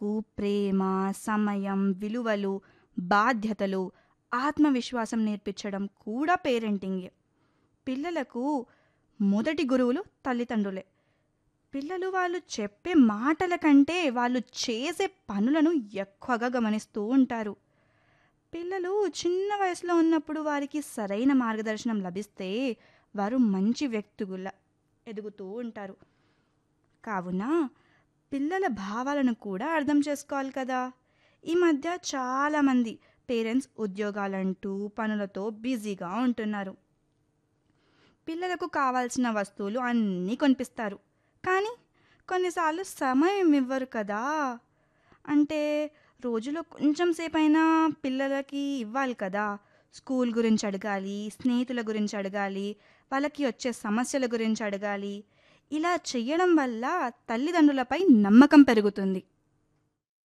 పిల్లలకు ప్రేమ సమయం విలువలు బాధ్యతలు ఆత్మవిశ్వాసం నేర్పించడం కూడా పేరెంటింగే పిల్లలకు మొదటి గురువులు తల్లిదండ్రులే పిల్లలు వాళ్ళు చెప్పే మాటల కంటే వాళ్ళు చేసే పనులను ఎక్కువగా గమనిస్తూ ఉంటారు పిల్లలు చిన్న వయసులో ఉన్నప్పుడు వారికి సరైన మార్గదర్శనం లభిస్తే వారు మంచి వ్యక్తుల ఎదుగుతూ ఉంటారు కావున పిల్లల భావాలను కూడా అర్థం చేసుకోవాలి కదా ఈ మధ్య చాలామంది పేరెంట్స్ ఉద్యోగాలంటూ పనులతో బిజీగా ఉంటున్నారు పిల్లలకు కావాల్సిన వస్తువులు అన్నీ కొనిపిస్తారు కానీ కొన్నిసార్లు సమయం ఇవ్వరు కదా అంటే రోజులో కొంచెం సేపైనా పిల్లలకి ఇవ్వాలి కదా స్కూల్ గురించి అడగాలి స్నేహితుల గురించి అడగాలి వాళ్ళకి వచ్చే సమస్యల గురించి అడగాలి ఇలా చెయ్యడం వల్ల తల్లిదండ్రులపై నమ్మకం పెరుగుతుంది